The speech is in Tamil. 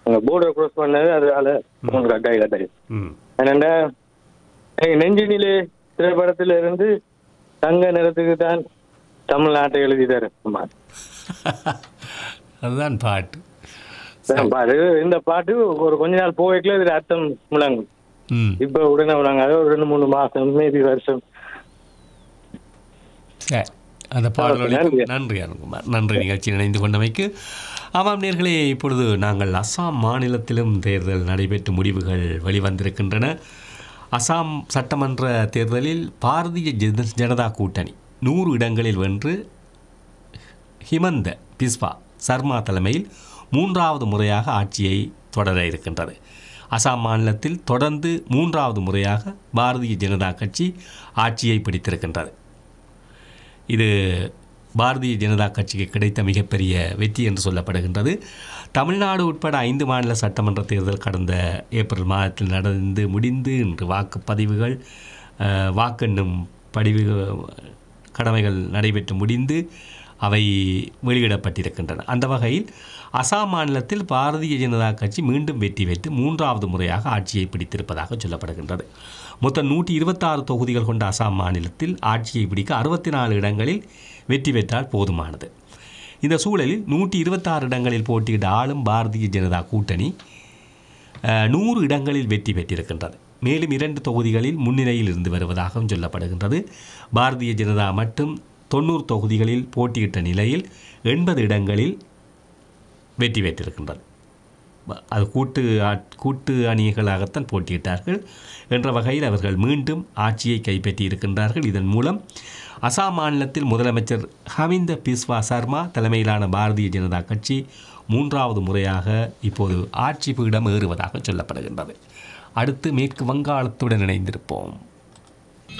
அங்க போர்டர் க்ரோஸ் பண்ணது அதனால மூணு கட்டாய் கட்டாய் ம் என்னண்டா எங்க நெஞ்சினிலே திரைப்படத்துல இருந்து தங்க நிறத்துக்கு தான் தமிழ்நாட்டை எழுதிட்டாரு குமார் அதுதான் பாட்டு பாரு இந்த பாட்டு ஒரு கொஞ்ச நாள் போய்க்கல இது அர்த்தம் முழங்கும் ம் இப்ப உடனே விடாங்க அது ஒரு ரெண்டு மூணு மாசம் மேபி வருஷம் சரி அந்த பாடலோடு நன்றி. நன்றி அருண்குமார் நன்றி நிகழ்ச்சியில் இணைந்து கொண்டமைக்கு ஆமாம் நேர்களே இப்பொழுது நாங்கள் அஸ்ஸாம் மாநிலத்திலும் தேர்தல் நடைபெற்று முடிவுகள் வெளிவந்திருக்கின்றன அஸ்ஸாம் சட்டமன்ற தேர்தலில் பாரதிய ஜன- ஜனதா கூட்டணி நூறு இடங்களில் வென்று ஹிமந்த பிஸ்வா சர்மா தலைமையில் மூன்றாவது முறையாக ஆட்சியை தொடர இருக்கின்றது அசாம் மாநிலத்தில் தொடர்ந்து மூன்றாவது முறையாக பாரதிய ஜனதா கட்சி ஆட்சியை பிடித்திருக்கின்றது இது பாரதிய ஜனதா கட்சிக்கு கிடைத்த மிகப்பெரிய வெற்றி என்று சொல்லப்படுகின்றது தமிழ்நாடு உட்பட ஐந்து மாநில சட்டமன்ற தேர்தல் கடந்த ஏப்ரல் மாதத்தில் நடந்து முடிந்து இன்று வாக்குப்பதிவுகள் அஹ், வாக்கெண்ணும் பதிவு கடமைகள் நடைபெற்று முடிந்து அவை வெளியிடப்பட்டிருக்கின்றன அந்த வகையில் அசாம் மாநிலத்தில் பாரதிய ஜனதா கட்சி மீண்டும் வெற்றி பெற்று மூன்றாவது முறையாக ஆட்சியை பிடித்திருப்பதாக சொல்லப்படுகின்றது மொத்தம் நூற்றி இருபத்தாறு தொகுதிகள் கொண்ட அசாம் மாநிலத்தில் ஆட்சியை பிடிக்க அறுபத்தி நாலு இடங்களில் வெற்றி பெற்றால் போதுமானது இந்த சூழலில் நூற்றி இருபத்தாறு இடங்களில் போட்டியிட்ட ஆளும் பாரதிய ஜனதா கூட்டணி அஹ், நூறு இடங்களில் வெற்றி பெற்றிருக்கின்றது மேலும் இரண்டு தொகுதிகளில் முன்னிலையில் இருந்து வருவதாகவும் சொல்லப்படுகின்றது பாரதிய ஜனதா மட்டும் தொண்ணூறு தொகுதிகளில் போட்டியிட்ட நிலையில் எண்பது இடங்களில் வெற்றி பெற்றிருக்கின்றது ப- அது கூட்டு ஆட்- கூட்டு அணிகளாகத்தான் போட்டியிட்டார்கள் என்ற வகையில் அவர்கள் மீண்டும் ஆட்சியை கைப்பற்றி இருக்கின்றார்கள் இதன் மூலம் அசாம் மாநிலத்தில் முதலமைச்சர் ஹமிந்த பிஸ்வா சர்மா தலைமையிலான பாரதிய ஜனதா கட்சி மூன்றாவது முறையாக இப்போது ஆட்சி பீடம் ஏறுவதாக சொல்லப்படுகின்றது அடுத்து மேற்கு வங்காளத்துடன் இணைந்திருப்போம்